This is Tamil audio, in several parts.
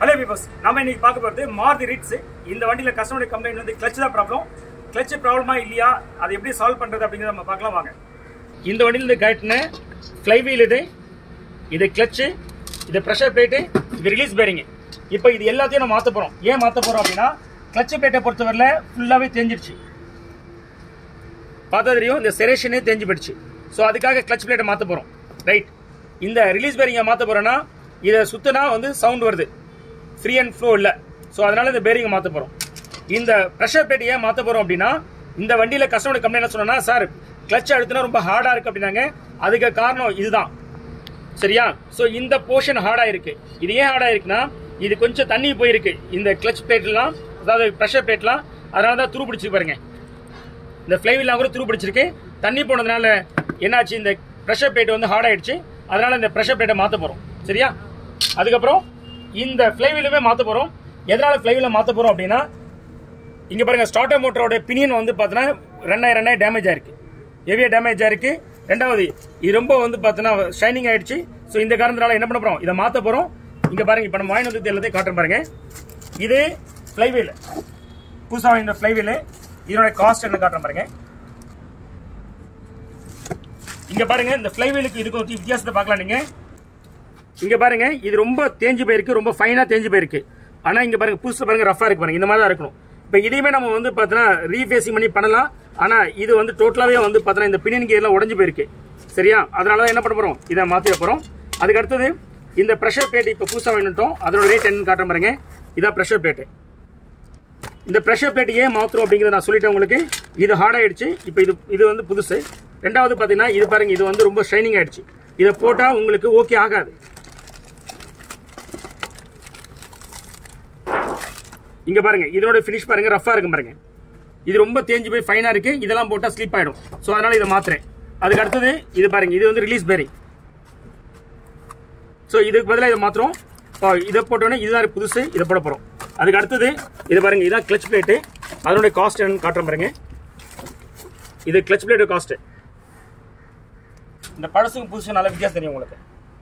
ஹலோ பீபர்ஸ் நம்ம இன்னைக்கு பார்க்க போகிறது மாருதி ரிட்ஸ் இந்த வண்டியில் கஸ்டமர் கம்ப்ளைண்ட் வந்து கிளச் தான் ப்ராப்ளம் கிளச் ப்ராப்ளமா இல்லையா அதை எப்படி சால்வ் பண்ணுறது அப்படிங்கிறத நம்ம பார்க்கலாம் வாங்க இந்த வண்டியில் இந்த கட்டின ஃப்ளைவீல் இது இது கிளச்சு இது ப்ரெஷர் பிளேட்டு இது ரிலீஸ் பேரிங் இப்போ இது எல்லாத்தையும் நம்ம மாற்ற போகிறோம் ஏன் மாற்ற போகிறோம் அப்படின்னா கிளச் பிளேட்டை பொறுத்தவரையில் ஃபுல்லாகவே தேஞ்சிடுச்சு பார்த்தா தெரியும் இந்த செரேஷனே தேஞ்சு போயிடுச்சு ஸோ அதுக்காக கிளச் பிளேட்டை மாற்ற போகிறோம் ரைட் இந்த ரிலீஸ் பேரிங்கை மாற்ற போகிறோன்னா இதை சுத்தினா வந்து சவுண்ட் வருது ஃப்ரீ அண்ட் ஃப்ளோ இல்லை ஸோ அதனால இந்த பேரிங்கை மாற்ற போகிறோம் இந்த ப்ரெஷர் பிளேட் ஏன் மாற்ற போகிறோம் அப்படின்னா இந்த வண்டியில் கஸ்டமர் கம்ப்ளைண்ட் என்ன சொன்னா சார் கிளச் அழுத்தினா ரொம்ப ஹார்டாக இருக்குது அப்படின்னாங்க அதுக்கு காரணம் இதுதான் சரியா ஸோ இந்த போர்ஷன் ஹார்டாக இருக்கு இது ஏன் ஹார்டாக இருக்குன்னா இது கொஞ்சம் தண்ணி போயிருக்கு இந்த கிளச் பிளேட்லாம் அதாவது ப்ரெஷர் பிளேட்லாம் அதனால தான் துரு பிடிச்சி பாருங்க இந்த ஃப்ளைவீல்லாம் கூட துரு பிடிச்சிருக்கு தண்ணி போனதுனால என்னாச்சு இந்த ப்ரெஷர் பிளேட் வந்து ஹார்ட் ஆயிடுச்சு அதனால இந்த ப்ரெஷர் பிளேட்டை மாற்ற போகிறோம் சரியா அதுக்கப்புறம் இந்த ஃப்ளைவீலுமே மாற்ற போகிறோம் எதனால ஃப்ளைவீலை மாற்ற போகிறோம் அப்படின்னா இங்க பாருங்க ஸ்டார்டர் மோட்டரோட பினியன் வந்து பார்த்தீங்கன்னா ரெண்டாயிரம் ரெண்டாயிரம் டேமேஜ் ஆயிருக்கு ஹெவியா டேமேஜ் ஆயிருக்கு ரெண்டாவது இது ரொம்ப வந்து பார்த்தீங்கன்னா ஷைனிங் ஆயிடுச்சு ஸோ இந்த காரணத்தினால என்ன பண்ண போறோம் இதை மாற்ற போறோம் இங்க பாருங்க இப்போ நம்ம வாங்கி வந்து எல்லாத்தையும் காட்டுறேன் பாருங்க இது ஃப்ளைவீல் புதுசாக இந்த ஃப்ளைவீல் இதோட காஸ்ட் என்ன காட்டுறேன் பாருங்க இங்க பாருங்க இந்த ஃப்ளைவீலுக்கு இதுக்கு ஒரு வித்தியாசத்தை பார்க்கலாம் நீங்க இங்க பாருங்க இது ரொம்ப தேஞ்சு போயிருக்கு ரொம்ப ஃபைனா தேஞ்சு போயிருக்கு ஆனா இங்க பாருங்க புதுசு பாருங்க ரஃபா இருக்கு பாருங்க இந்த மாதிரி தான் இருக்கணும் இப்போ இதையுமே நம்ம வந்து பார்த்தோன்னா ரீஃபேசிங் பண்ணி பண்ணலாம் ஆனா இது வந்து டோட்டலாவே வந்து பார்த்தோன்னா இந்த பினியன் எல்லாம் உடஞ்சு போயிருக்கு சரியா அதனால தான் என்ன பண்ண போறோம் இதை மாத்திர போறோம் அதுக்கு அடுத்தது இந்த ப்ரெஷர் பிளேட் இப்போ புதுசாக வாங்கிட்டோம் அதோட ரேட் என்னன்னு காட்டுறேன் பாருங்க இதான் ப்ரெஷர் பிளேட்டு இந்த ப்ரெஷர் பிளேட் ஏன் மாத்திரம் அப்படிங்கிறத நான் சொல்லிட்டேன் உங்களுக்கு இது ஹார்ட் ஆயிடுச்சு இப்போ இது இது வந்து புதுசு ரெண்டாவது பார்த்தீங்கன்னா இது பாருங்க இது வந்து ரொம்ப ஷைனிங் ஆயிடுச்சு இதை போட்டால் உங்களுக்கு ஓகே ஆகாது இங்க பாருங்க இதோட ஃபினிஷ் பாருங்க ரஃபா இருக்கு பாருங்க இது ரொம்ப தேஞ்சு போய் ஃபைனா இருக்கு இதெல்லாம் போட்டா ஸ்லிப் ஆயிடும் ஸோ அதனால இதை மாத்துறேன் அதுக்கு அடுத்தது இது பாருங்க இது வந்து ரிலீஸ் பேரிங் ஸோ இதுக்கு பதிலாக இதை மாத்திரம் இப்போ இதை போட்டோன்னே இதுதான் புதுசு இதை போட போறோம் அதுக்கு அடுத்தது இது பாருங்க இதான் கிளச் பிளேட்டு அதனுடைய காஸ்ட் என்னன்னு காட்டுறேன் பாருங்க இது கிளச் பிளேட்டு காஸ்ட் இந்த பழசுக்கும் புதுசு நல்ல வித்தியாசம் தெரியும் உங்களுக்கு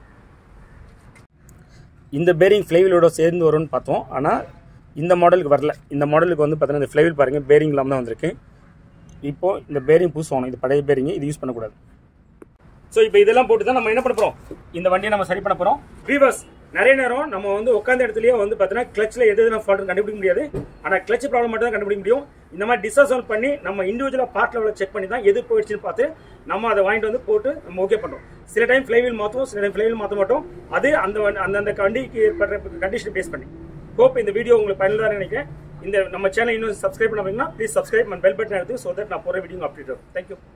இந்த பேரிங் ஃப்ளைவீலோட சேர்ந்து வரும்னு பார்த்தோம் ஆனால் இந்த மாடலுக்கு வரல இந்த மாடலுக்கு வந்து பார்த்தீங்கன்னா இந்த ஃப்ளைவில் பாருங்க பேரிங் இல்லாமல் தான் வந்திருக்கு இப்போ இந்த பேரிங் புதுசு வாங்கணும் இது பழைய பேரிங் இது யூஸ் பண்ணக்கூடாது ஸோ இப்போ இதெல்லாம் போட்டு தான் நம்ம என்ன பண்ண போகிறோம் இந்த வண்டியை நம்ம சரி பண்ண போகிறோம் வீவர்ஸ் நிறைய நேரம் நம்ம வந்து உட்காந்த இடத்துலயே வந்து பார்த்தீங்கன்னா கிளச்சில் எது எதுனா ஃபால்ட் கண்டுபிடிக்க முடியாது ஆனால் கிளச் ப்ராப்ளம் மட்டும் தான் கண்டுபிடிக்க முடியும் இந்த மாதிரி டிசால்வ் பண்ணி நம்ம இண்டிவிஜுவலாக பார்ட் லெவலில் செக் பண்ணி தான் எது போயிடுச்சுன்னு பார்த்து நம்ம அதை வாங்கிட்டு வந்து போட்டு நம்ம ஓகே பண்ணுறோம் சில டைம் ஃப்ளைவீல் மாற்றுவோம் சில டைம் ஃப்ளைவீல் மாற்ற மாட்டோம் அது அந்த வண்டி- அந்தந்த வண்டிக்கு ஏற்படுற கண்டிஷன் பேஸ் பண்ணி ஹோப் இந்த வீடியோ உங்களுக்கு பயனுள்ளதாக நினைக்கிறேன் இந்த நம்ம சேனல் இன்னும் சப்ஸ்கிரைப் பண்ணாமீங்கன்னா please subscribe and bell button எடுத்து ஸோ தட் நான் போகிற வீடியோ அப்டேட் வரும் தேங்க்யூ